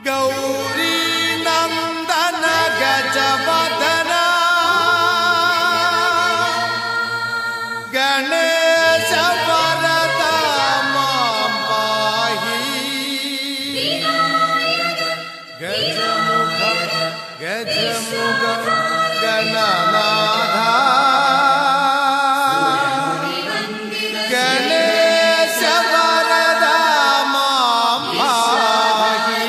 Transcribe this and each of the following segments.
ഗൗരി നന്ദന ഗജവദന ഗണേശ വരദ മാം പാഹി ഗജമുഖ ഗജമുഖ ഗണനാഥ ഗണേശ വരദ മാം പാഹി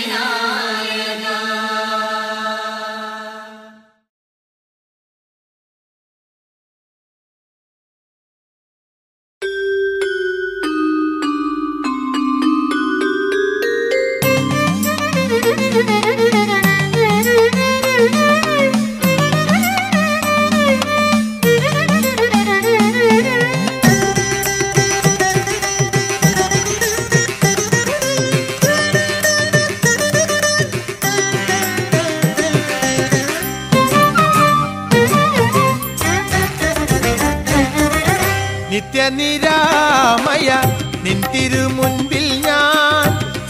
നിത്യനിരാമയ നിൻ തിരുമുൻപിൽ ഞാൻ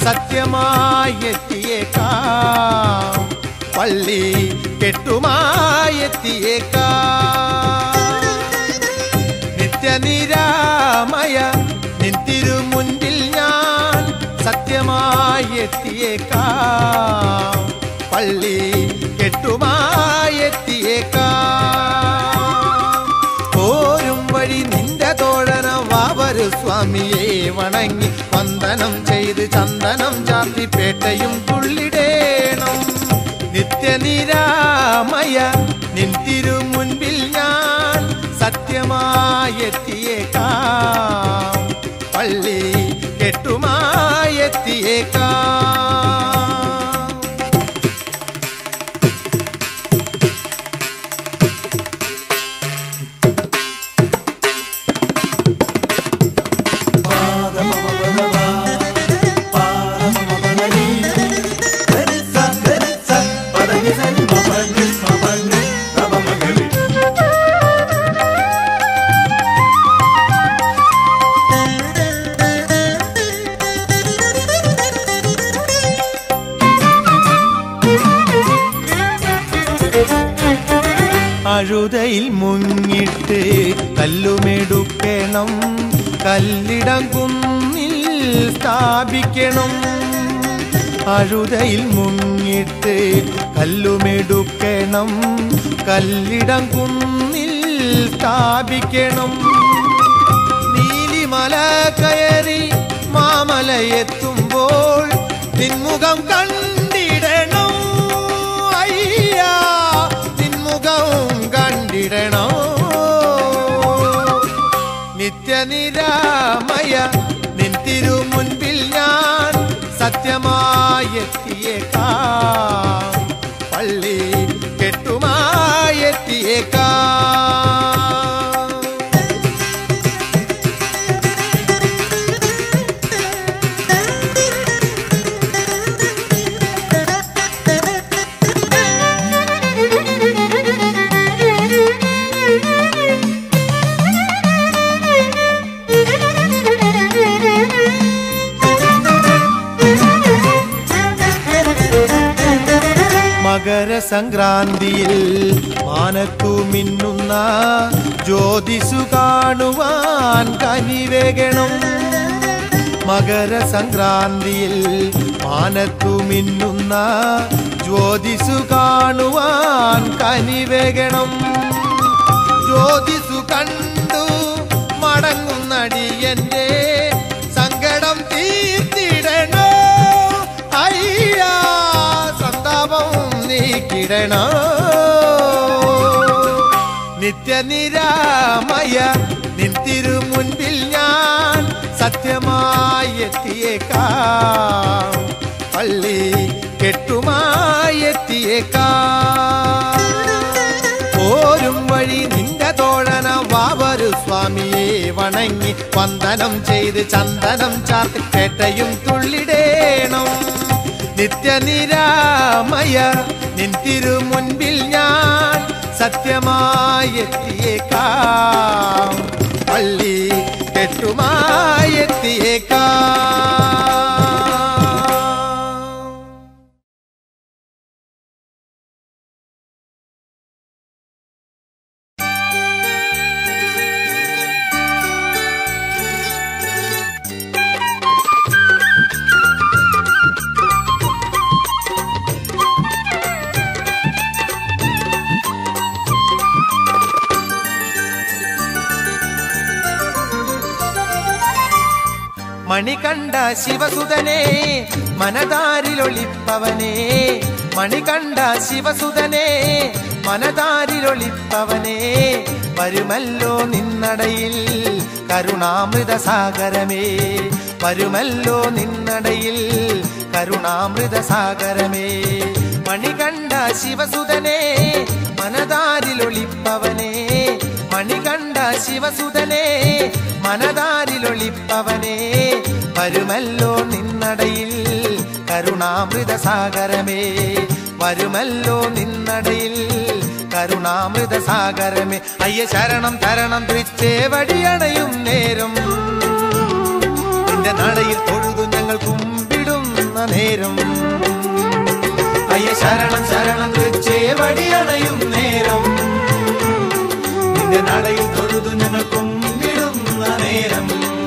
സത്യമായെത്തിയേക്കാം പള്ളി കെട്ടുമായെത്തിയേക്കാം നിത്യനിരാമയ നിൻ തിരുമുൻപിൽ ഞാൻ സത്യമായെത്തിയേക്കാം പള്ളി കെട്ടുമായെത്തിയേക്കാം പോരും വഴി നിന്റെ തോഴന വാവരു സ്വാമിയെ വണങ്ങി വന്ദനം ചെയ്ത് ചന്ദനം ചാർത്തി പേട്ടയും തുള്ളിടേണം നിത്യനിരാമയ നിൻ തിരുമുൻപിൽ ഞാൻ സത്യമായെത്തിയേക്കാം പള്ളി കെട്ടുമായെത്തിയേക്കാം അഴുതയിൽ മുങ്ങിട്ട് കല്ലുമെടുക്കണം കല്ലിടം കുന്നിൽ സ്ഥാപിക്കണം അഴുതയിൽ മുങ്ങിട്ട് കല്ലുമെടുക്കണം കല്ലിടം കുന്നിൽ സ്ഥാപിക്കണം നീലിമല കയറി മാമലയെത്തുമ്പോൾ നിൻമുഖം കണ്ടിടണം അയ്യാ നിൻമുഖം കണ്ടിടണം നിത്യനിരാമയ നിൻ തിരുമുൻപിൽ ഞാൻ സത്യമായെത്തിയേക്കാം പള്ളി കെട്ടുമായെത്തിയേക്കാം മകരസംക്രാന്തിയിൽ മാനത്തു മിന്നുന്ന ജ്യോതിസു കാണുവാൻ കനിവേകണം മകരസംക്രാന്തിയിൽ മാനത്തു മിന്നുന്ന ജ്യോതിസു കാണുവാൻ കനിവേകണം ജ്യോതിസു കണ്ടു മടങ്ങുന്നടിയന്റെ സങ്കടം തീർത്തിടണോ അയ്യാ സന്താപം നീക്കിടണോ നിത്യനിരാമയ നിൻ തിരുമുൻപിൽ ഞാൻ സത്യമായെത്തിയേക്കാം പള്ളി കെട്ടുമായെത്തിയേക്കാം പോരും വഴി നിന്റെ തോഴന വാവരു സ്വാമിയെ വണങ്ങി വന്ദനം ചെയ്ത് ചന്ദനം ചാർത്തി പേട്ടയും തുള്ളിടേണം നിത്യനിരാമയ നിൻ തിരുമുൻപിൽ ഞാൻ സത്യമായെത്തിയേക്കാം പള്ളി കെട്ടുമായെത്തിയേക്കാം മണികണ്ഠ ശിവസുതനെ മനതാരിലൊളിപ്പവനെ മണികണ്ഠ ശിവസുതനെ മനതാരിലൊളിപ്പവനെ വരുമല്ലോ നിന്നടയിൽ കരുണാമൃത സാഗരമേ വരുമല്ലോ നിന്നടയിൽ കരുണാമൃത സാഗരമേ മണികണ്ഠ ശിവസുതനെ മനതാരിലൊളിപ്പവനെ മണികണ്ഠ ശിവസുതനെ മനതാരിലൊളിപ്പവനെ വരുമല്ലോ നിന്നടയിൽ കരുണാമൃത സാഗരമേ വരുമല്ലോ നിന്നടയിൽ കരുണാമൃത സാഗരമേ അയ്യ ശരണം തരണം തൃച്ചേവടിയണയും നേരം നിന്റെ നടയിൽ തൊഴുതു ഞങ്ങൾ കുമ്പിടുന്ന നേരം അയ്യ ശരണം ശരണം തൃച്ചേവടിയണയും നേരം നിന്റെ നടയിൽ തൊഴുതു ഞങ്ങൾ കുമ്പിടുന്ന നേരം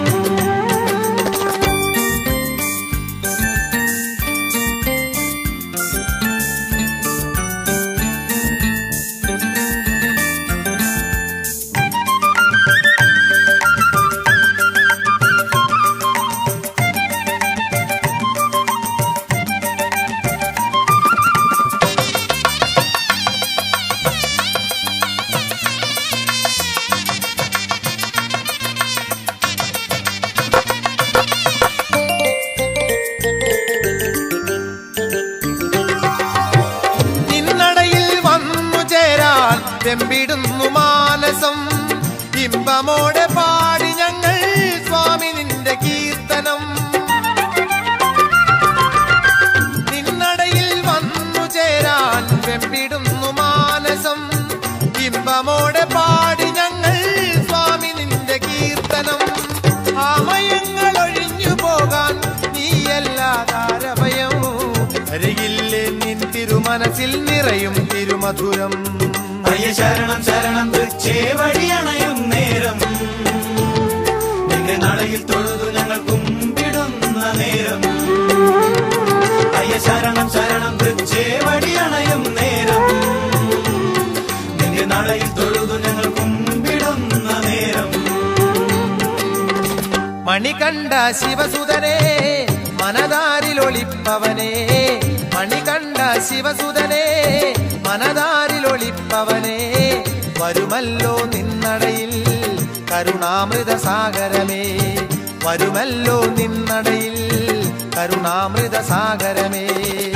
നിന്നടയിൽ വന്നു ചേരാൻ വെമ്പിടുന്നു മാനസം ഇമ്പമോടെ പാടി ഞങ്ങൾ സ്വാമി നിന്റെ കീർത്തനം നിന്നടയിൽ വന്നു ചേരാൻ വെമ്പിടുന്നു മാനസം ഇമ്പമോടെ പാടി ഞങ്ങൾ സ്വാമി നിന്റെ കീർത്തനം ആമയങ്ങൾ ഒഴിഞ്ഞു പോകാൻ നീയല്ലാതാരഭയം അരികില്ലേ നിൻ തിരുമനസിൽ നിറയും തിരുമധുരം അയ്യ ശരണം ശരണം തൃച്ചേവടിയണയും നേരം നിന്റെ നടയിൽ തൊഴുതു ഞങ്ങൾ കുമ്പിടുന്ന നേരം അയ്യ ശരണം ശരണം തൃച്ചേവടിയണയും നേരം നിന്റെ നടയിൽ തൊഴുതു ഞങ്ങൾ കുമ്പിടുന്ന നേരം മണികണ്ഠ ശിവസുതനെ മനതാരിലൊളിപ്പവനെ മണികണ്ഠ ശിവസുതനെ മനതാരിലൊളിപ്പവനെ വരുമല്ലോ നിന്നടയിൽ കരുണാമൃത സാഗരമേ വരുമല്ലോ നിന്നടയിൽ കരുണാമൃത സാഗരമേ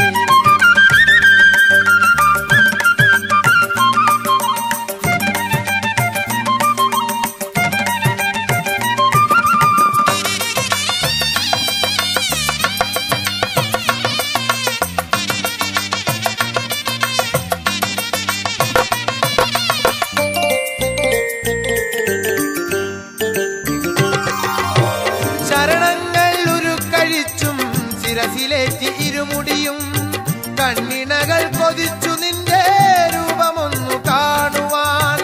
ശരണങ്ങൾ ഉരുക്കഴിച്ചും ശിരസിലേറ്റി ഇരുമുടിയും കണ്ണിണകൾ കൊതിച്ചു നിന്റെ രൂപമൊന്നു കാണുവാൻ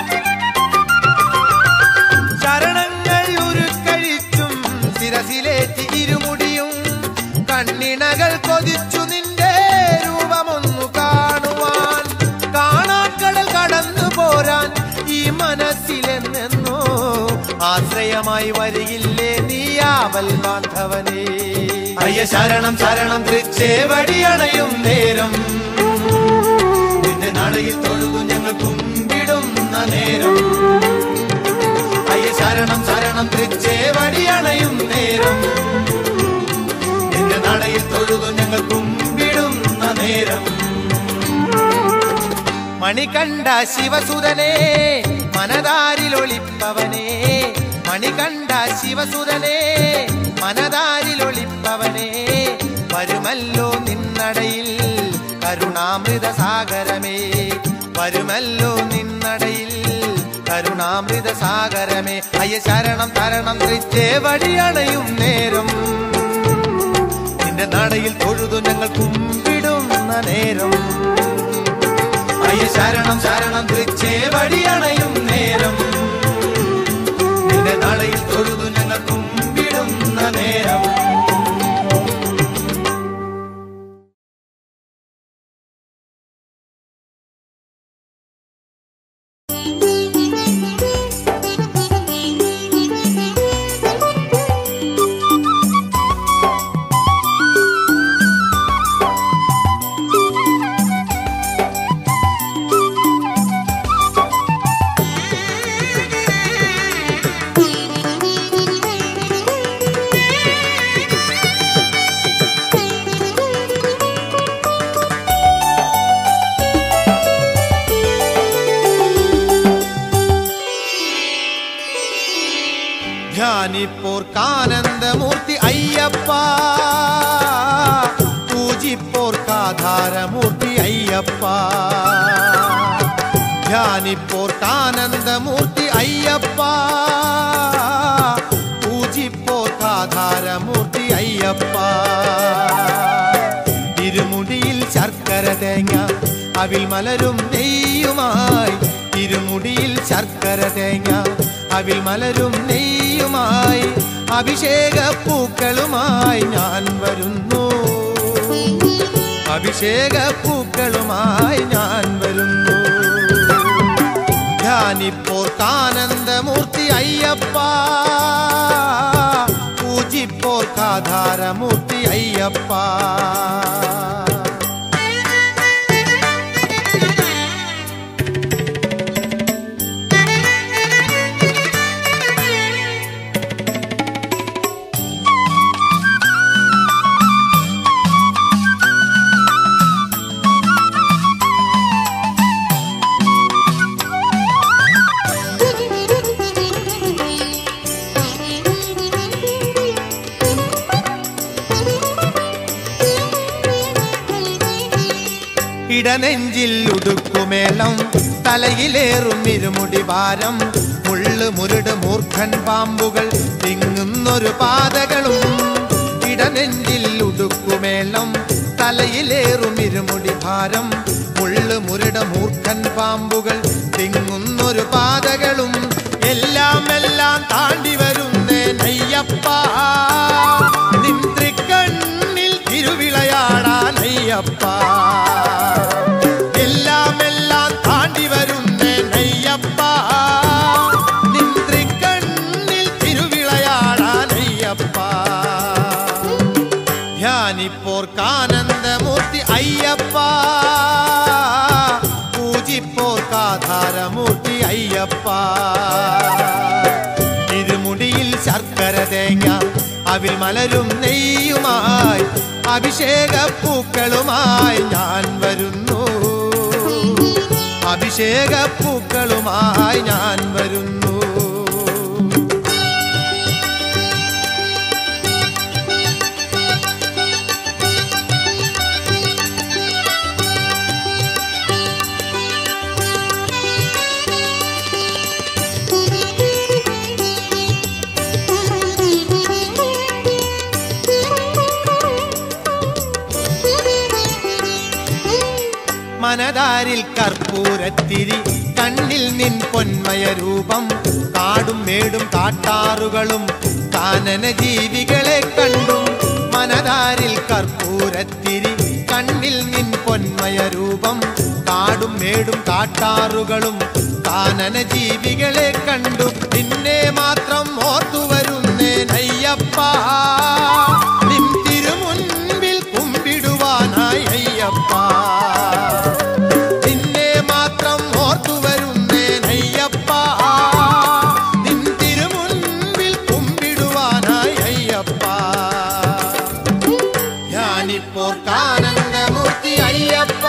ശരണങ്ങൾ ഉരുക്കഴിച്ചും ശിരസിലേറ്റി ഇരുമുടിയും കണ്ണിണകൾ കൊതിച്ചു നിന്റെ രൂപമൊന്നു കാണുവാൻ കാണാക്കടൽ കടന്നു പോരാൻ ഈ മനസ്സിലെന്നെന്നോ ആശ്രയമായി വരികില്ലേ നീയാവൽ ബാന്ധവനേ അയ്യ ശരണം ശരണം തൃച്ചേവടിയണയും നേരം നിന്റെ നടയിൽ തൊഴുതു ഞങ്ങൾ കുമ്പിടുന്ന നേരം അയ്യ ശരണം ശരണം തൃച്ചേവടിയണയും നേരം നിന്റെ നടയിൽ തൊഴുതു ഞങ്ങൾ കുമ്പിടുന്ന നേരം മണികണ്ഠ ശിവസുതനെ മനതാരിലൊളിപ്പവനെ മണികണ്ഠ ശിവസുതനെ മനതാരിലൊളിപ്പവനെ വരുമല്ലോ നിന്നടയിൽ കരുണാമൃത സാഗരമേ വരുമല്ലോ നിന്നടയിൽ കരുണാമൃത സാഗരമേ അയ്യ ശരണം തരണം തൃച്ചേവടിയണയും നേരം നിന്റെ നടയിൽ തൊഴുതു ഞങ്ങൾ കുമ്പിടുന്ന നേരം അയ്യ ശരണം ശരണം തൃച്ചേവടിയണയും നേരം നിന്റെ നടയിൽ തൊഴുതു ഞങ്ങൾ കുമ്പിടുന്ന നേരം Thank you. ധ്യാനിപ്പോർക്കാനന്ദമൂർത്തി അയ്യപ്പ പൂജിപ്പോർക്കാധാരമൂർത്തി അയ്യപ്പ ധ്യാനിപ്പോർക്കാനന്ദമൂർത്തി അയ്യപ്പ പൂജിപ്പോർക്കാധാരമൂർത്തി അയ്യപ്പ ഇരുമുടിയിൽ ശർക്കര തേങ്ങ അവിൽ മലരും നെയ്യുമായി ഇരുമുടിയിൽ ശർക്കര തേങ്ങ അവിൽ മലരും നെയ്യുമായി അഭിഷേക പൂക്കളുമായി ഞാൻ വരുന്നു അഭിഷേക പൂക്കളുമായി ഞാൻ വരുന്നു ധ്യാനിപ്പോർക്കാനന്ദമൂർത്തി അയ്യപ്പ പൂജിപ്പോർക്കാധാരമൂർത്തി അയ്യപ്പ ഇടനെഞ്ചിൽ ഉടുക്കുമേളം തലയിലേറും ഇരുമുടി ഭാരം മുള്ളു മുരുട് മൂർഖൻ പാമ്പുകൾ തിങ്ങുന്നൊരു പാതകളും ഇടനെഞ്ചിൽ ഉടുക്കുമേളം തലയിലേറും ഇരുമുടി ഭാരം മുള്ളു മുരുട് മൂർഖൻ പാമ്പുകൾ തിങ്ങുന്നൊരു പാതകളും എല്ലാം എല്ലാം താണ്ടി വരുന്നേ നയ്യപ്പ നിൻ തൃക്കണ്ണിൽ തിരുവിളയാടാൻ അയ്യപ്പ എല്ലാം എല്ലാം താണ്ടി വരുന്നേ നയ്യപ്പ നിൻ തൃക്കണ്ണിൽ തിരുവിളയാടാൻ അയ്യപ്പ ധ്യാനിപ്പോർക്കാനന്ദമൂർത്തി അയ്യപ്പ പൂജിപ്പോർക്കാധാരമൂർത്തി അയ്യപ്പ ഇരുമുടിയിൽ ശർക്കര തേങ്ങ അവിൽ മലരും നെയ്യുമായി അഭിഷേക പൂക്കളുമായി ഞാൻ വരുന്നു അഭിഷേക പൂക്കളുമായി ഞാൻ വരുന്നു മനതാരിൽ കർപ്പൂരത്തിരി കണ്ണിൽ നിൻ പൊന്മയ രൂപം കാടും മേടും കാട്ടാറുകളും കാനന ജീവികളെ കണ്ടും മനതാരിൽ കർപ്പൂരത്തിരി കണ്ണിൽ നിൻ പൊന്മയ രൂപം കാടും മേടും കാട്ടാറുകളും കാനന ജീവികളെ കണ്ടു നിന്നെ മാത്രം ഓർത്തു വരുന്നേ നയ്യപ്പ നിൻ തിരുമുൻപിൽ കുമ്പിടുവാനായി അയ്യപ്പ നിന്നെ മാത്രം ഓർത്തു വരുന്നേ നയ്യപ്പ നിൻ തിരുമുൻപിൽ കുമ്പിടുവാനായി അയ്യപ്പ ധ്യാനിപ്പോർക്കാനന്ദമൂർത്തി അയ്യപ്പ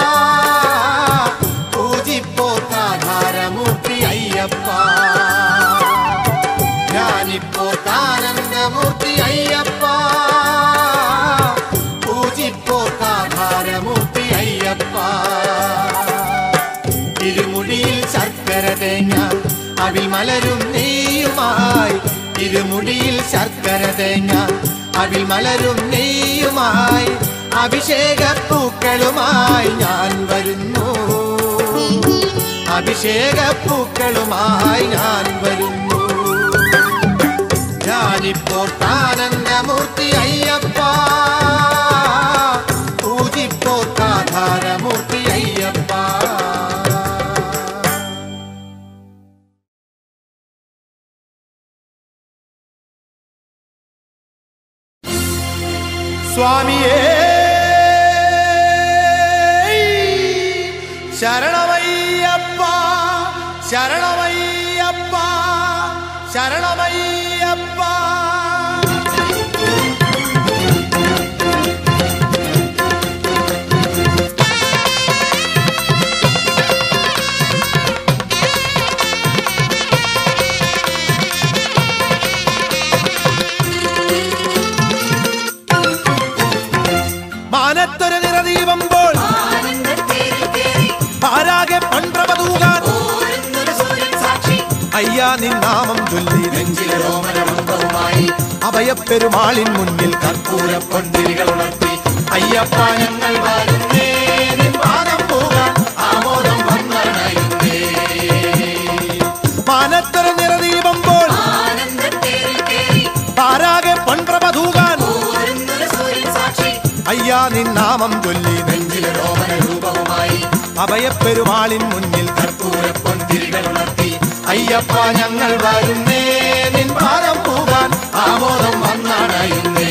പൂജിപ്പോർക്കാധാരമൂർത്തി അയ്യപ്പ ധ്യാനിപ്പോർക്കാനന്ദമൂർത്തി അയ്യപ്പ പൂജിപ്പോർക്കാധാരമൂർത്തി അയ്യപ്പ ഇരുമുടിയിൽ ശർക്കര തേങ്ങ അവിൽ മലരും നെയ്യുമായി ഇരുമുടിയിൽ ശർക്കര തേങ്ങ അവിൽ മലരും നെയ്യുമായി അഭിഷേക പൂക്കളുമായി ഞാൻ വരുന്നു അഭിഷേക പൂക്കളുമായി ഞാൻ വരുന്നു ഞാനിപ്പോർത്താനന്ദമൂർത്തി അയ്യപ്പ പൂജിപ്പോർത്താധാരമൂർത്തി അയ്യപ്പ സ്വാമിയേ ശരണമയ്യപ്പ ശരണമയ്യപ്പ ശരണമയ്യപ്പ അയ്യാ നിൻ നാമം ചൊല്ലി നെഞ്ചിലെ രോമനമന്ത്രവുമായി അഭയപ്പെരുമാളിൻ മുന്നിൽ കർപ്പൂരപ്പൊന്തിരികൾ ഉണർത്തി അയ്യപ്പ ഞങ്ങൾ വരുന്നേ നിൻ പാദം പോകാൻ ആമോദം വന്നണയുന്നേ മാനത്തര നിറദീപം പോൽ താരാകെ പൊൻപ്രഭ തൂകാൻ അയ്യാ നിൻ നാമം ചൊല്ലി നെഞ്ചിലെ രോമന രൂപവുമായി അഭയപ്പെരുമാളിൻ മുന്നിൽ കർപ്പൂരപ്പൊന്തിരികൾ ഉണർത്തി അയ്യപ്പ ഞങ്ങൾ വരുന്നേ നിൻ പാദം പോകാൻ ആമോദം വന്നണയുന്നേ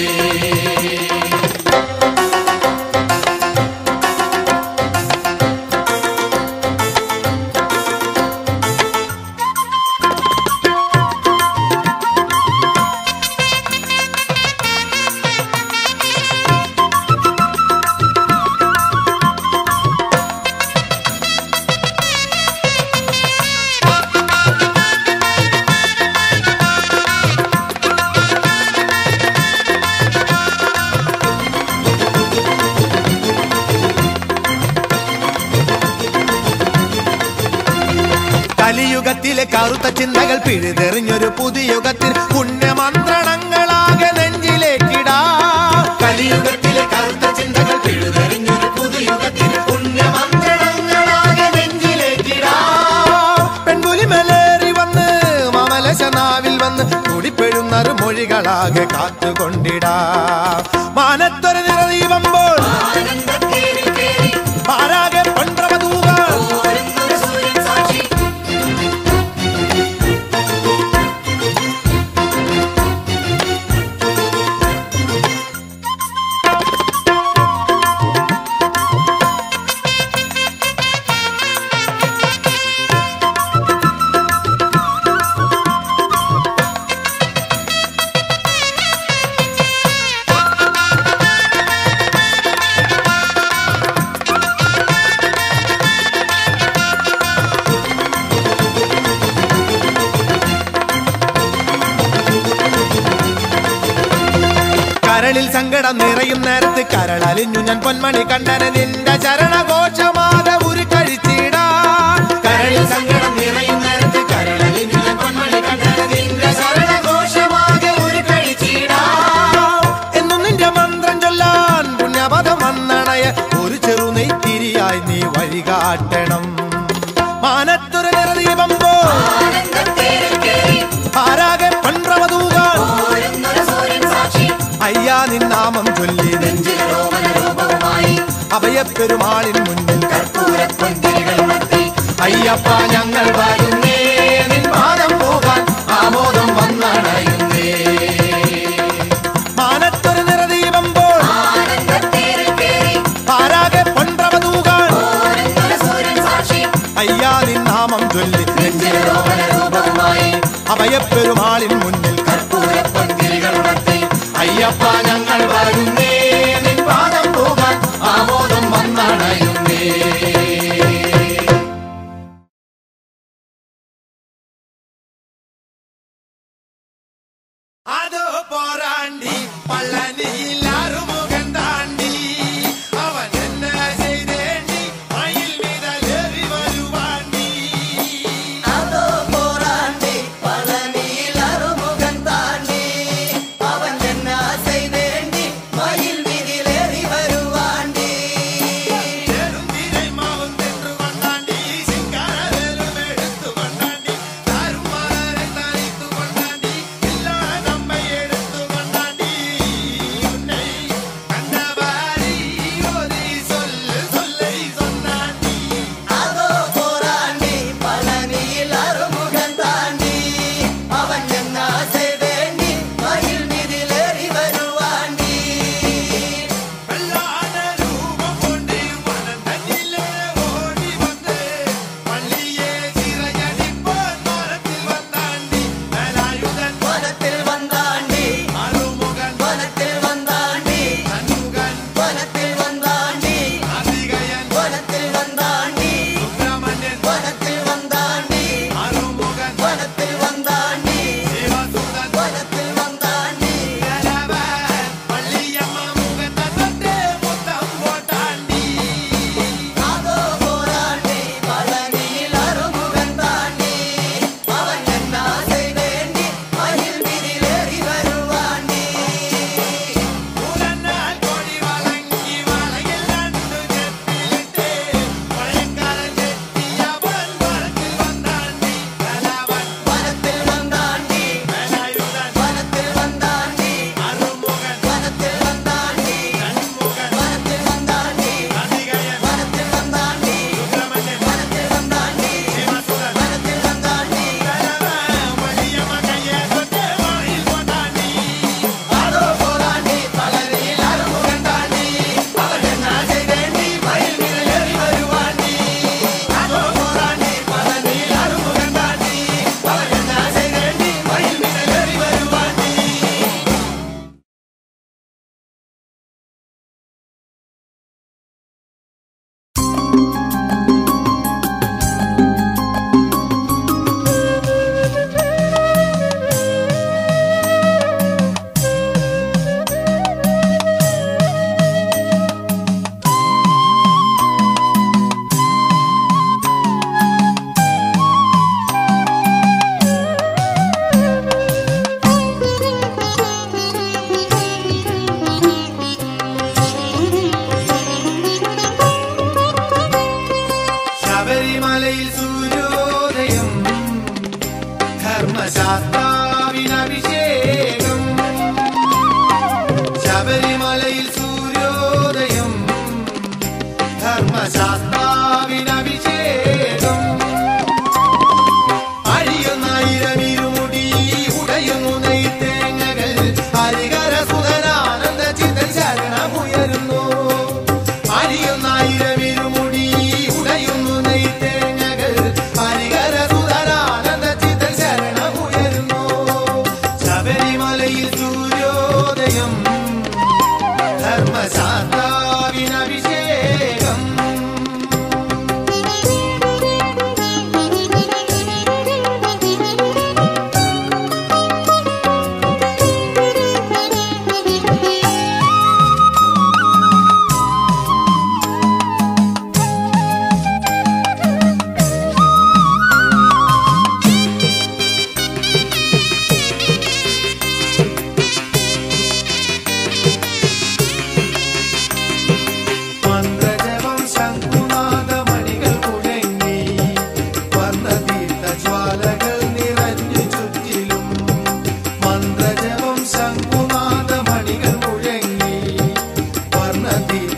കലിയുഗത്തിലെ കറുത്ത ചിന്തകൾ പിഴുതെറിഞ്ഞൊരു പുതുയുഗത്തിൽ പുണ്യമന്ത്രണങ്ങളാകെ നെഞ്ചിലേക്കിടാ കലിയുഗത്തിലെ കറുത്ത ചിന്തകൾ പിഴുതെറിഞ്ഞൊരു പുതുയുഗത്തിൽ പുണ്യമന്ത്രണങ്ങളാകെ നെഞ്ചിലേറ്റിടാം പെൺപുലി മേലേറി വന്ന് മമലശനാവിൽ വന്ന് കുടിപ്പെഴുന്നറു മൊഴികളാകെ കാത്തുകൊണ്ടിടാ മാനത്തൊരു നിറദീപമ്പോൾ ആരാകെ പൊൻപ്രഭ തൂകാൻ കരളിൽ സങ്കടം നിറയും നേരത്ത് കരളലിഞ്ഞു ഞാൻ പൊന്മണി കണ്ടന നിന്റെ ശരണഘോഷമാക ഉരു കഴിച്ചിടാ കരളിൽ സങ്കടം നിറയും നേരത്ത് കരളലിഞ്ഞു ഞാൻ പൊന്മണി കണ്ടത് നിന്റെ ശരണഘോഷമാകെ ഒരു കഴിച്ചിടാം എന്നും നിന്റെ മന്ത്രം ചൊല്ലാൻ പുണ്യപദം വന്നണയ ഒരു ചെറുനെയ്ത്തിരിയായി നീ വഴികാട്ടണം മാനത്തൊരു നിറദീപം പോ ആരാകെ പൊൻപ്രഭ തൂകാൻ അയ്യാ നിൻ നാമം ചൊല്ലി നെഞ്ചിലെ രോമന രൂപവുമായി അഭയപ്പെരുമാളിൻ മുന്നിൽ കർപ്പൂരപ്പൊന്തിരികൾ ഉണർത്തി അയ്യപ്പ ഞങ്ങൾ വരുന്നേ നിൻ പാദം പോകാൻ ആമോദം വന്നണയുന്നേ മാനത്തൊരു നിറദീപം പോൽ ആരാകെ പൊൻപ്രഭ തൂകാൻ അയ്യാ നിൻ നാമം ചൊല്ലി നെഞ്ചിലെ രോമന രൂപവുമായി അഭയപ്പെരുമാളിൻ മുന്നിൽ കർപ്പൂരപ്പൊന്തിരികൾ ഉണർത്തി അയ്യപ്പ ഞങ്ങൾ വരുന്നേ നിൻ പാദം പോകാൻ ആമോദം വന്നണയുന്നേ അതോ പോരാണ്ടി പള്ളനിയിൽ അറുമുഖൻ താണ്ടി അവൻ എന്നെ ചെയ്തേണ്ടി മയിൽ മിതലേറി വരുവാണ്ടി അതോ പോരാണ്ടി പളനിയിൽ അറുമുഖൻ താണ്ടി അവൻ എന്നാ ചെയ്തേ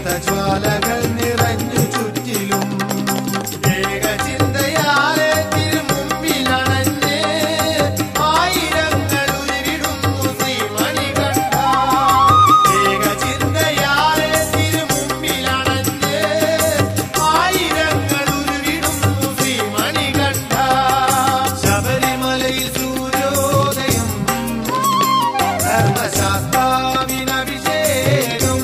വ്രതജ്വാലകൾ നിറഞ്ഞു ചുറ്റിലും ഏകചിന്തയാലെ തിരുമുമ്പിലണഞ്ഞ് ആയിരങ്ങൾ ഉരുവിടുന്നു ശ്രീമണികണ്ഠ ഏകചിന്തയാലെ തിരുമുമ്പിലണഞ്ഞ് ആയിരങ്ങൾ ഉരുവിടുന്നു ശ്രീമണികണ്ഠ ശബരിമലയിൽ സൂര്യോദയം ധർമ്മശാസ്താവിനഭിഷേകം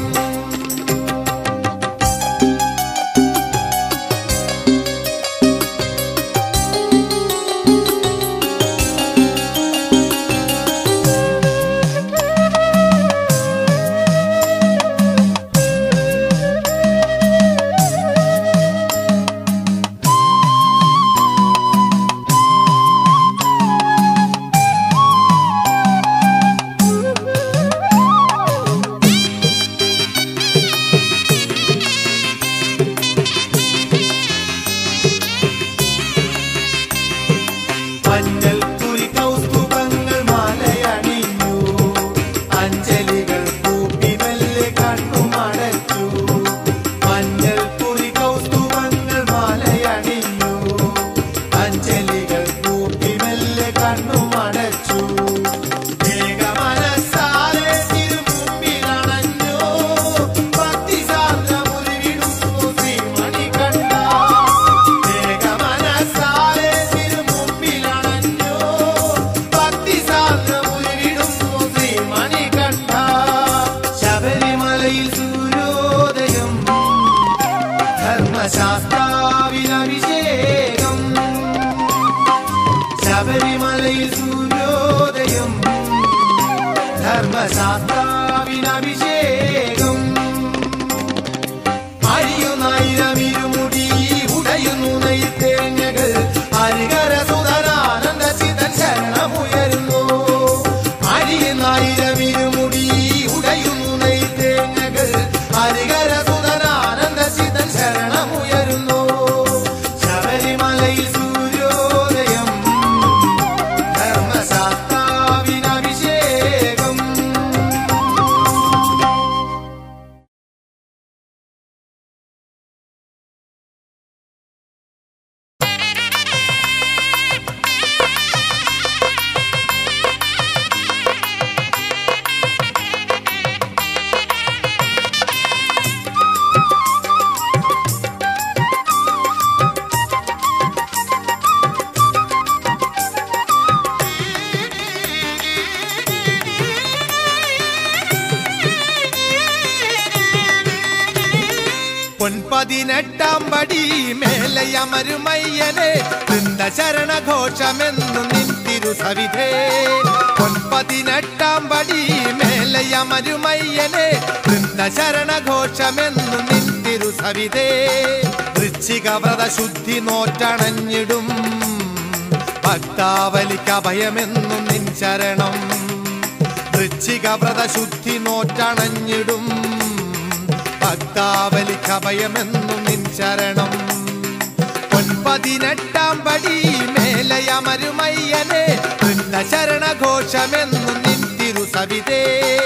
മഞ്ഞൾ കുറി കൗസ്തുഭങ്ങൾ മാലയണിഞ്ഞു അഞ്ജലികൾ കൂപ്പി മെല്ലെ കണ്ണുമടച്ചു മഞ്ഞൾ കുറി കൗസ്തുഭങ്ങൾ മാലയണിഞ്ഞു അഞ്ജലികൾ കൂപ്പി മെല്ലെ കണ്ണുമടച്ചു ഏകമനസ്സാലെ തിരുമുമ്പിലണഞ്ഞു ഭക്തിസാന്ദ്രമുരുവിടുന്നു ശ്രീമണികണ്ഠ ഏകമനസ്സാലെ തിരുമുമ്പിലണഞ്ഞു ഭക്തിസാന്ദ്രമുരുവിടുന്നു ശ്രീമണികണ്ഠ ശബരിമലയിൽ സൂര്യോദയം ധർമ്മശാസ്താവിനഭിഷേകം ശബരിമലയിൽ സൂര്യോദയം ധർമ്മശാസ്താവിനഭിഷേകം അഴിയുന്നയിരമിരുമുടി ഉടയുന്നു നെയ്ത്തേങ്ങകൾ ഹരികര സുധനാനന്ദ ചിതൻ ശരണമുയരുന്നു അഴിയുന്നയിരമിരുമുടി ഉടയുന്നു നെയ്ത്തേങ്ങകൾ ഹരികര സുധനാനന്ദ ചിതൻ ശരണമുയരുന്നു ശബരിമലയിൽ സൂര്യോദയം ധർമ്മശാസ്താവിനഭിഷേകം പൊൻപതിനെട്ടാം പടി മേലയമരുമയ്യനെ വൃന്ദ ശരണഘോഷമെന്നു നിന്തിരു സവിധേ പൊൻപതിനെട്ടാം പടി മേലയമരുമയ്യനെ വൃന്ദ ശരണഘോഷമെന്നു നിന്തിരു സവിധേ വൃശ്ചിക വ്രത ശുദ്ധി നോറ്റണഞ്ഞിടും ഭക്താവലിക്ക് അഭയമെന്നും നിൻ ശരണം വൃശ്ചിക വ്രത ശുദ്ധി നോറ്റണഞ്ഞിടും ഭക്താവലിക്ക് അഭയമെന്നും നിൻ ശരണം ഒൻപതിനെട്ടാം പടി മേലയമരുമയ്യനെ വൃന്ദ ശരണഘോഷമെന്നും നിൻ തിരുസവിതേ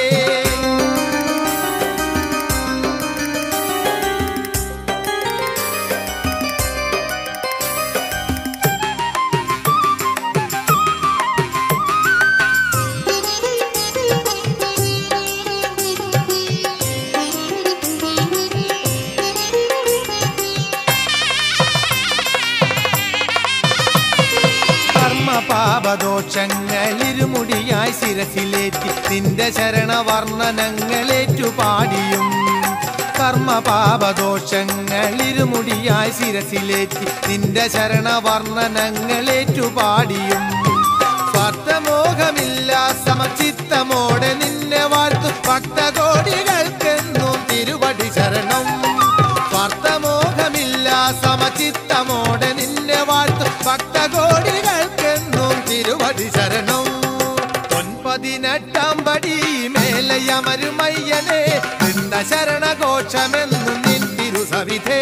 കർമ്മ പാപദോഷങ്ങളിരുമുടിയായി ശിരസിലേറ്റി നിന്റെ ശരണവർണ്ണനങ്ങളേറ്റു പാടിയും കർമ്മ പാപദോഷങ്ങളിരുമുടിയായി ശിരസിലേറ്റി നിന്റെ ശരണവർണ്ണനങ്ങളേറ്റു പാടിയും സ്വാർത്ഥമോഹമില്ല സമചിത്തമോടെ നിന്നെ വാഴ്ത്തു ഭക്തകോടികൾക്കെന്നും തിരുവടി ശരണം സ്വാർത്ഥമോഹമില്ല സമചിത്തമോടെ നിന്നെ വാഴ്ത്തു ഭക്തകോടികൾക്കെന്നും തിരുവടി ശരണം ഒൻപതിനെട്ടാം പടി മേലയമരുമയ്യനെ നിന്ന ശരണഘോഷമെന്നും നിൻ തിരുസവിധേ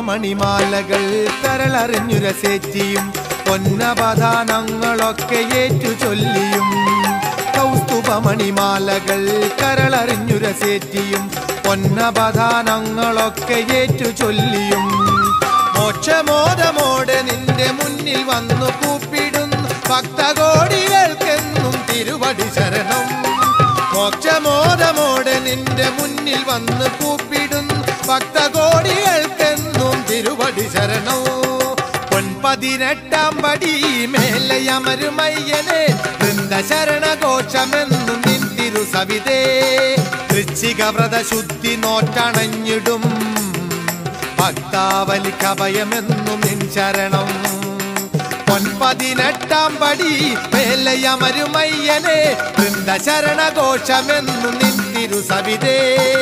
കൗസ്തുഭമണിമാലകൾ കരളറിഞ്ഞു രസേറ്റിയും പൊന്നപദാനങ്ങളൊക്കെ ഏറ്റു ചൊല്ലിയും കൗസ്തുഭമണിമാലകൾ കരളറിഞ്ഞു രസേറ്റിയും പൊന്നപദാനങ്ങളൊക്കെ ഏറ്റു ചൊല്ലിയും മോക്ഷമോദമോടെ നിന്റെ മുന്നിൽ വന്നു കൂപ്പിടുന്നു ഭക്തകോടികൾക്കെന്നും തിരുവടി ശരണം മോക്ഷമോദമോടെ നിന്റെ മുന്നിൽ വന്ന് കൂപ്പിടുന്നു ഭക്തകോടികൾക്കെന്നും തിരുവടി ശരണം പൊൻപതിനെട്ടാം പടി മേലയമരുമയ്യനെ വൃന്ദ ശരണഘോഷമെന്നും നിൻ തിരുസവിതേ വൃശ്ചിക വ്രതശുദ്ധി നോറ്റണഞ്ഞിടും ഭക്താവലി കഭയമെന്നും നിൻ ശരണം പൊൻപതിനെട്ടാം പടി മേലയമരുമയ്യനെ വൃന്ദ ശരണഘോഷമെന്നും നിൻ തിരുസവിതേ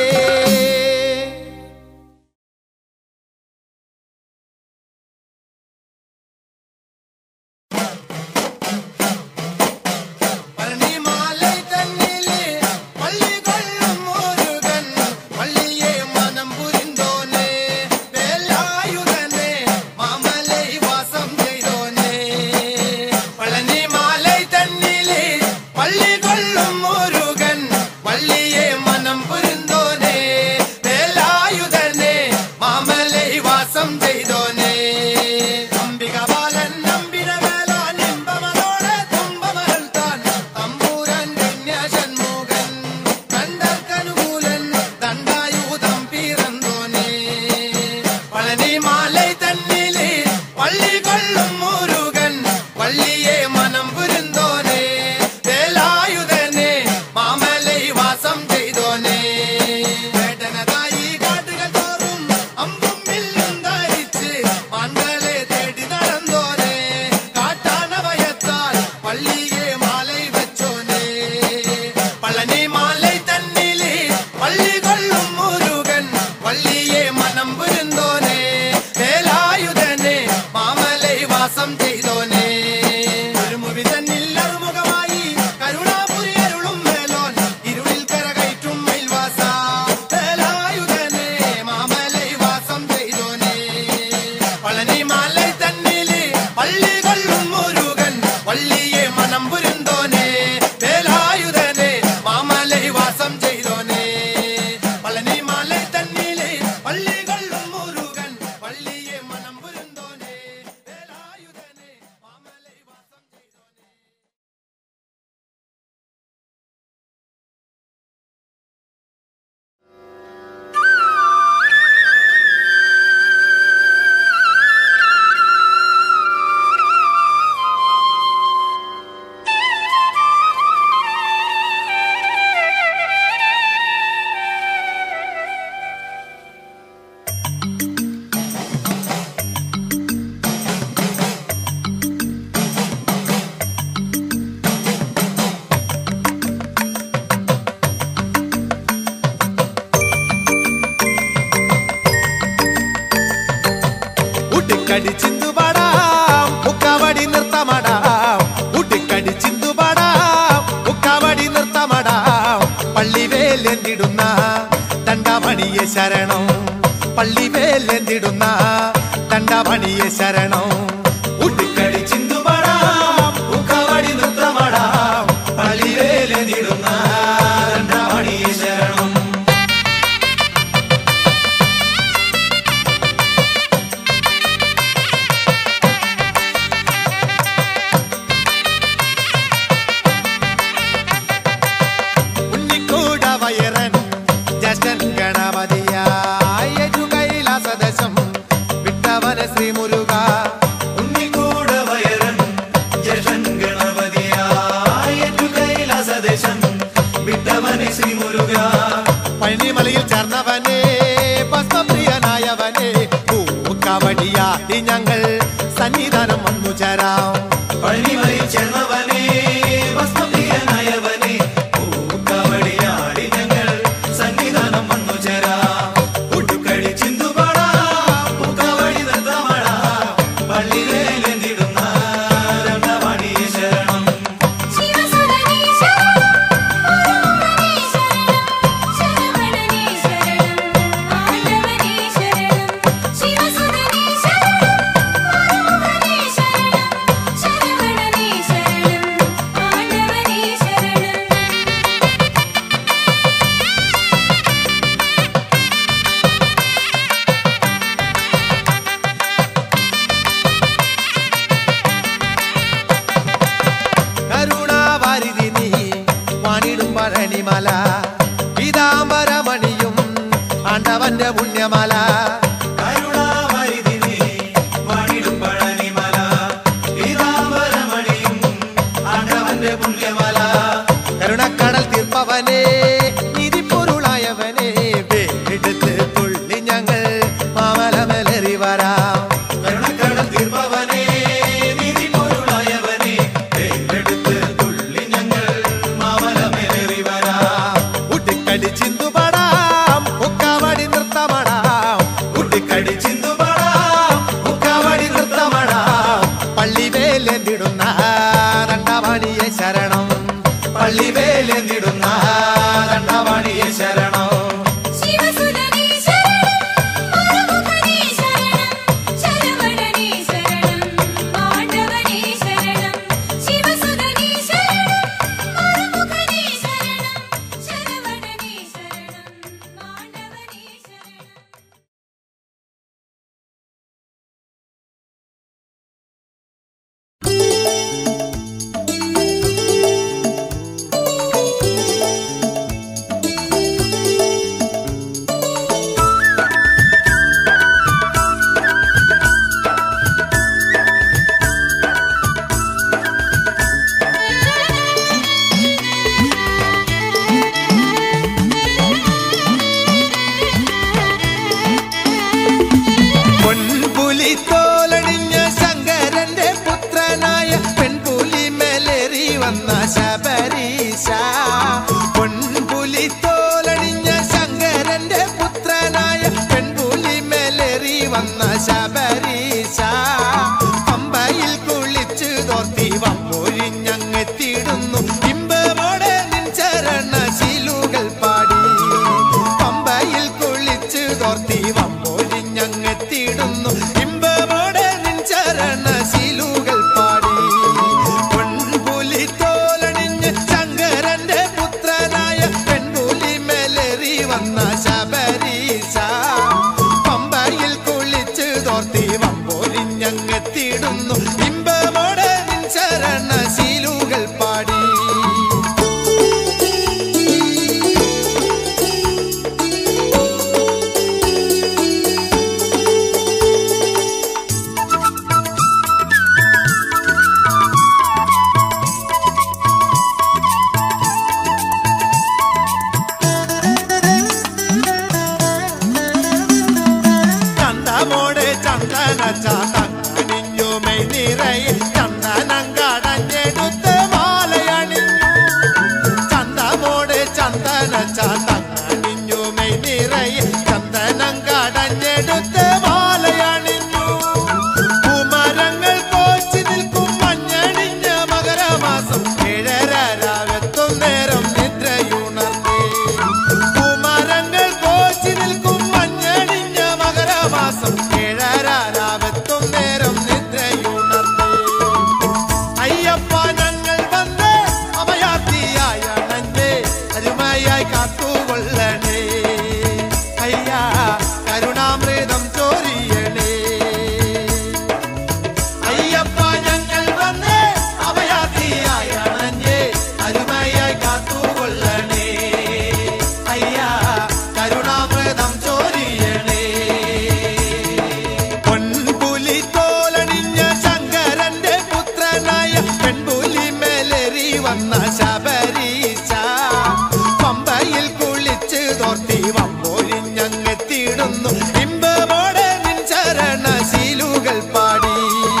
പഴനിമാലൈ തന്നിലെ പള്ളി കൊള്ളും മുരുകൻ പള്ളിയെ മനം പുരിന്തോനെ വേലായുധനെ മാമലൈ വാസം ചെയ്തോനെ പഴനിമാലൈ തന്നിലെ പള്ളി കൊള്ളും മുരുകൻ പള്ളിയെ മനം പുരിന്തോനെ വേലായുധനെ മാമലൈ വാസം ചെയ്തോനെ അംബിക ബാലൻ നമ്പിന വേലാൻ ഇമ്പമതോടെ തുമ്പമകൾ താൻ തമ്പൂരൻ വിന്യാസന്മുഖൻ കണ്ടർക്കനുകൂലൻ ദണ്ഡായുധം പിറന്തോനെ പളനി മാലൈ തന്നിലെ പള്ളി കൊള്ളും മുരുകൻ പള്ളിയെ മനം പുരുന്തോനെ വേലായുധനെ മാമലൈ വാസം ചെയ്തോനെ വേദനതായി കാട്ടുകൾ തോറും അമ്പും വില്ലും ധരിച്ച് മാൻകളെ തേടി നടന്നോനെ കാട്ടാന ഭയത്താൽ പള്ളിയെ മാലൈ വെച്ചോനെ പളനി മാലൈ തന്നിലെ പള്ളി കൊള്ളും മുരുകൻ പള്ളിയെ മനം പുരുന്തോനെ വേലായുധനെ മാമലൈ വാസം ചെയ്തോനെ ഒരു മുവി തന്നിൽ അറുമുഖമായി കരുണാപുരി അരുളും മേലോൻ ഇരുളിൽ കരകയറ്റും മയിൽവാസ വേലായുധനെ മാമലൈ വാസം ചെയ്തോനെ പളനി മാലൈ തന്നിലെ പള്ളി കൊള്ളും മുരുകൻ പള്ളിയെ മനം പുരുന്തോനെ വേലായുധനെ മാമലൈ വാസം ചെയ്തോനെ പളനി മാലൈ തന്നിലെ പള്ളി കൊള്ളും മുരുകൻ പള്ളിയെ മനം പുരുന്തോനെ വേലായുധനെ മാമലൈ വാസം ചെയ്തോനെ ഊട്ടിക്കടി ചിന്തുപാടാം ഉക്കാവടി നിർത്തമടാം ഊട്ടിക്കടി ചിന്തുപാടാം ഉക്കാവടി നിർത്തമടാം പള്ളിവേലെന്തിടുന്ന ദണ്ഡമണിയെ ശരണം പള്ളിവേലെന്തിടുന്ന ദണ്ഡമണിയെ ശരണം ഊട്ടിക്കടി ചിന്തുപാടാം ഉക്കാവടി നിർത്തമടാം പള്ളിവേലെന്തിടുന്ന ദണ്ഡമണിയെ ശരണം ഉണ്ണിക്കൂട വയറൻ ജസ്റ്റൻ ഗണപതിയായ കൈലാസദശം വിട്ടവന ശ്രീ മുരുക ഉണ്ണിക്കൂട വയറൻ ജഷൻ ഗണപതിയായ കൈലാസദേശം വിട്ടവനെ ശ്രീ മുരുക പഴനിമലയിൽ ചേർന്നവനെ ഭസ്മപ്രിയനായവനെ പൂക്കവടിയാടി ഞങ്ങൾ സന്നിധാനം വന്നു ചേരാം പഴനിമലയിൽ ചേർന്നവനെ ഭസ്മപ്രിയനായവനെ പൂക്കവടിയാടി ഞങ്ങൾ സന്നിധാനം വന്നു ചേരാം ഉടുക്കടി ചിന്തുപാടാം പൂക്കവടി നൃത്തമാടാം പള്ളിയിലെന്തിടുന്ന രണ്ടമണിയെ ശരണം ശിവസുരനേ ശരണം ശരവണനേ ശരണം ആണ്ടവനേ ശരണം ശിവസുരനേ വെള്ളിവേലെന്നിടുന്ന ദണ്ഡവാണിയെ ശരണോ ശിവസുതനേ ശരണം മറുമുഖനേ ശരണം ശരവണനേ ശരണം പാണ്ഡവനേ ശരണം ശിവസുതനേ ശരണം മറുമുഖനേ ശരണം ശരവണനേ ശരണം പാണ്ഡവനേ ശരണം പൊൻപുലി തോലണിഞ്ഞ ശങ്കരന്റെ പുത്രനായ പെൺപുലി മേലേറി വന്ന ശബരീശ പൊൻപുലി തോലണിഞ്ഞ ശങ്കരന്റെ പുത്രനായ പെൺപുലി മേലേറി വന്ന ശബരീശ പമ്പയിൽ കുളിച്ചു തോർത്തി വമ്പൊഴിഞ്ഞങ്ങെത്തിയിടുന്നു ഇമ്പമോടെ നിൻ ചരണ ശീലുകൾ പാടി പമ്പയിൽ കുളിച്ചു തോർത്തി വമ്പൊഴിഞ്ഞങ്ങെത്തിയിടുന്നു ഇമ്പമോടെ നിൻ ചരണ ശീലുകൾ പാടി പൊൻപുലി തോലണിഞ്ഞ് ശങ്കരന്റെ പുത്രനായ പെൺപുലി മേലേറി വന്ന ശബരീശ പമ്പയിൽ കുളിച്ചു തോർത്തി വമ്പൊലിഞ്ഞങ്ങെത്തിയിടുന്നു ഇമ്പമോടെ നിൻ ശരണ ശീലുകൾ പാടി ചന്തമോടെ ചന്ദന ചാത്തണിഞ്ഞുമൈ നിറയെ ചന്ദനം കടഞ്ഞെടുത്ത് മാലയണിഞ്ഞു ചന്തമോടെ ചന്ദന ചാത്തണിഞ്ഞുമൈ നിറയെ ചന്ദനം കടഞ്ഞെടുത്ത് മാലയണിഞ്ഞു കുമരങ്ങൾ കോച്ചി നിൽക്കും മഞ്ഞണിഞ്ഞ മകരമാസം ഏഴര രാഗത്തും നേരം നിദ്രയുണർന്നേ കുമരങ്ങൾ കോച്ചി നിൽക്കും മഞ്ഞണിഞ്ഞ മകരമാസം ഏഴര രാഗത്തും നേരം നിദ്രയുണർന്നേ അയ്യപ്പ ഞങ്ങൾ വന്ന് അഭയാർത്ഥിയായ നന്നെ അരുമയായി കാത്തുകൊള്ളണേ അയ്യാ കരുണാമൃതം ചോരിയണേ അയ്യപ്പ ഞങ്ങൾ വന്ന് അഭയാർത്ഥിയായ നന്നെ അരുമയായി കാത്തുകൊള്ളണേ അയ്യാ കരുണാമൃതം ചോരിയണേ പൊൻപുലി തോലണിഞ്ഞ ശങ്കരന്റെ പുത്രനായ പെൺപുലി മേലേറി വന്ന ശബരീശ പമ്പയിൽ കുളിച്ച് തോർത്തി വമ്പൊഴിഞ്ഞങ്ങെത്തിയിടുന്നു ഇമ്പമോടെ നിൻ ചരണ ശീലുകൾ പാടി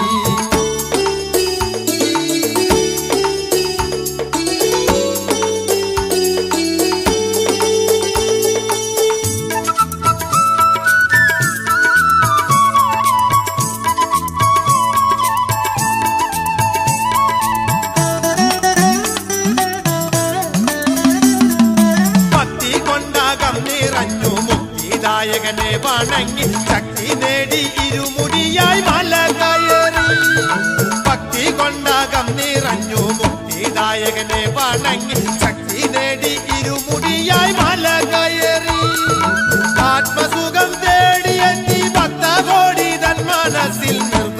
ഭക്തി കൊണ്ടാകം നിറഞ്ഞു മുക്തിദായകനെ വണങ്ങി ശക്തി നേടി ഇരുമുടിയായി മല കയറി ഭക്തി കൊണ്ടാകം നിറഞ്ഞു മുക്തിദായകനെ വണങ്ങി ശക്തി നേടി ഇരുമുടിയായി മല കയറി ആത്മസുഖം തേടിയെത്തി ഭക്തകോടി തൻ മനസ്സിൽ നിർത്തി